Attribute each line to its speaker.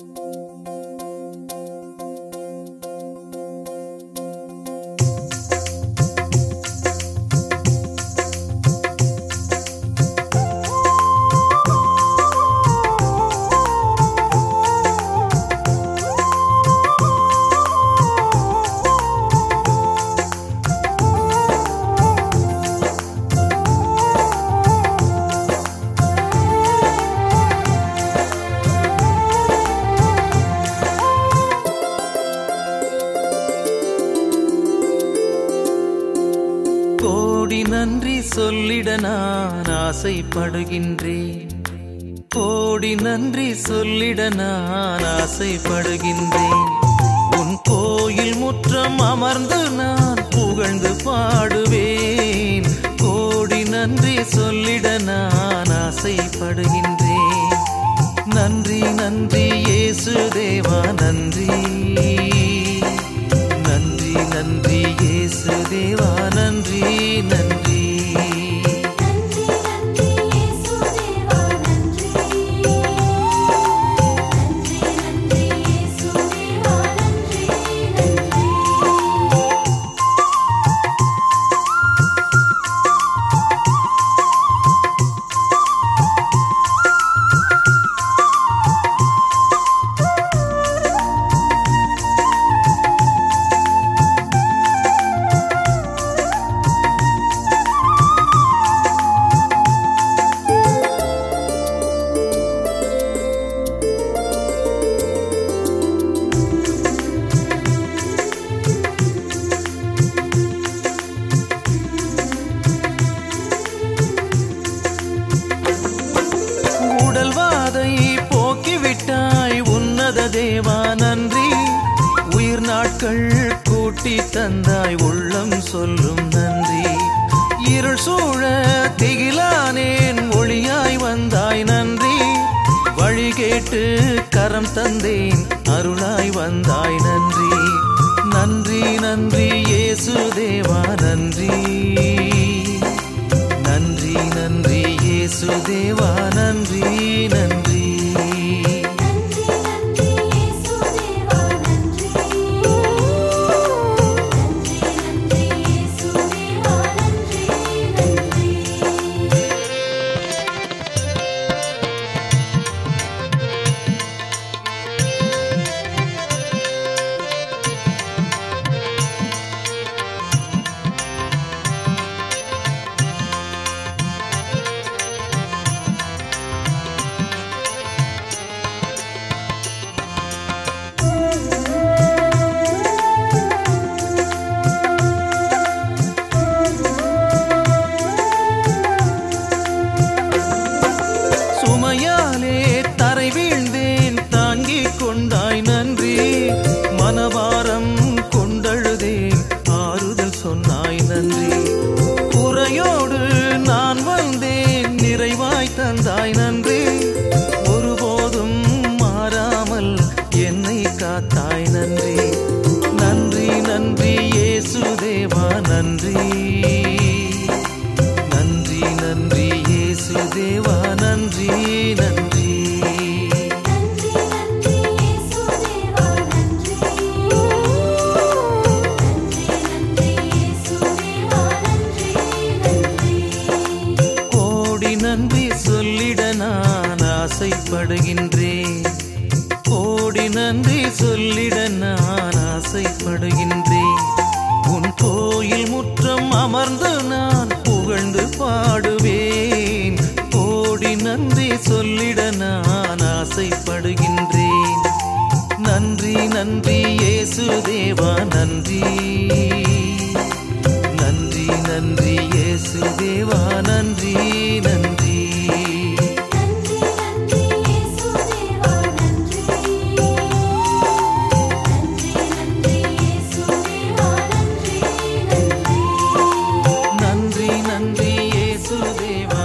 Speaker 1: கோடி நன்றி சொல்லிட நான் ஆசைப்படுகின்றேன் கோடி நன்றி சொல்லிட நான் ஆசைப்படுகின்றேன் உன் கோயில் முற்றம் அமர்ந்து நான் புகழ்ந்து பாடுவேன் கோடி நன்றி சொல்லிட நான் ஆசைப்படுகின்றேன் நன்றி நன்றி இயேசு தேவா நன்றி நன்றி நன்றி இயேசு தேவா நன்றி நன்றி
Speaker 2: நன்றி நன்றி இயேசுதேவா நன்றி நன்றி நன்றி இயேசுதேவா நன்றி நன்றி
Speaker 1: உடல்வாதை போக்கிவிட்டாய் உன்னத தேவா நன்றி உயிர் நாட்கள் கூட்டி தந்தாய் உள்ளம் சொல்லும் நன்றி இருள் சூழ திகிலானேன் ஒளியாய் வந்தாய் நன்றி வழி கேட்டு கரம் தந்தேன் அருளாய் வந்தாய் நன்றி நன்றி நன்றி இயேசு தேவா நன்றி நன்றி நன்றி இயேசு தேவா நன்றி நன்றி
Speaker 2: நன்றி நன்றி இயேசுதேவா நன்றி நன்றி நன்றி இயேசுதேவா நன்றி நன்றி
Speaker 1: சுமையாலே தரை வீழ்ந்தேன் தாங்கிக் கொண்டாய் நன்றி மனபாரம் கொண்டழுதேன் ஆறுதல் சொன்னாய் நன்றி குறையோடு நான் வந்தேன் நிறைவாய் தந்தாய் நன்றி ஒருபோதும் மாறாமல் என்னை காத்தாய் நன்றி நன்றி நன்றி இயேசு தேவா நன்றி நன்றி நன்றி இயேசு தேவா நன்றி நன்றி
Speaker 2: நன்றி நன்றி இயேசுதேவா நன்றி நன்றி நன்றி இயேசுதேவா நன்றி நன்றி
Speaker 1: கோடி நன்றி சொல்லிட நான் ஆசைப்படுகின்றேன் கோடி நன்றி சொல்லிட நான் ஆசைப்படுகின்றேன் உன் கோயில் முற்றம் அமர்ந்து நான் புகழ்ந்து பாடுவேன் கோடி நன்றி சொல்லிட நான் ஆசைப்படுகின்றேன் நன்றி நன்றி இயேசு தேவா நன்றி நன்றி நன்றி இயேசு தேவா நன்றி நன்றி
Speaker 2: நன்றி நன்றி இயேசுதேவா நன்றி நன்றி நன்றி இயேசுதேவா நன்றி நன்றி
Speaker 1: நன்றி நன்றி இயேசு தேவா